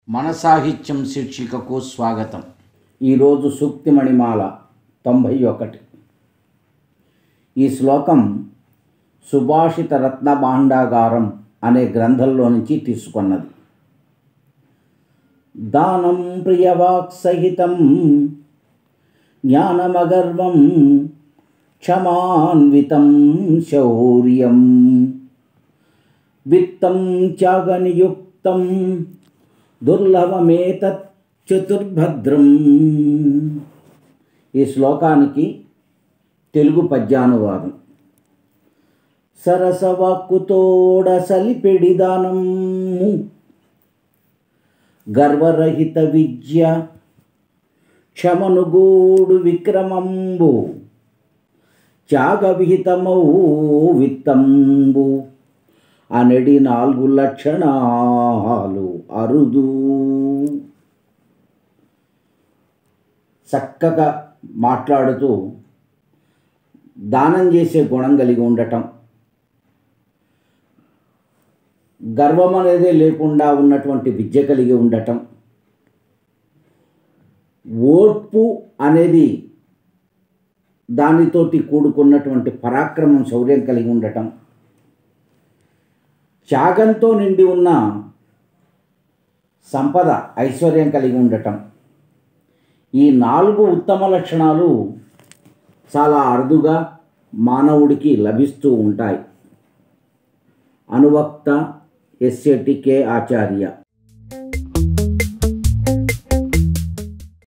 మన సాహిత్యం శీర్షికకు స్వాగతం ఈరోజు సూక్తి మణిమాల తొంభై ఒకటి ఈ శ్లోకం సుభాషిత రత్న భాండాగారం అనే గ్రంథంలో నుంచి తీసుకున్నది దానం ప్రియవాక్ సహితం జ్ఞానమగర్వం క్షమాన్వితం శౌర్యం విత్తం త్యాగనియుక్తం దుర్లభమేతత్ చతుర్భద్రం ఈ శ్లోకానికి తెలుగు పద్యానువాదం సరసవాక్కుతోడ సలిపెడిదానము గర్వరహిత విద్య క్షమనుగూడు విక్రమంబు త్యాగవిహితమౌ విత్తంబు అనడి నాలుగు లక్షణాలు అరుదు చక్కగా మాట్లాడుతూ దానం చేసే గుణం కలిగి ఉండటం గర్వం అనేది లేకుండా ఉన్నటువంటి విద్య కలిగి ఉండటం ఓర్పు అనేది దానితోటి కూడుకున్నటువంటి పరాక్రమం శౌర్యం కలిగి ఉండటం త్యాగంతో నిండి ఉన్న సంపద ఐశ్వర్యం కలిగి ఉండటం ఈ నాలుగు ఉత్తమ లక్షణాలు చాలా అరుదుగా మానవుడికి లభిస్తూ ఉంటాయి అనువక్త ఎస్ఏటి కే ఆచార్య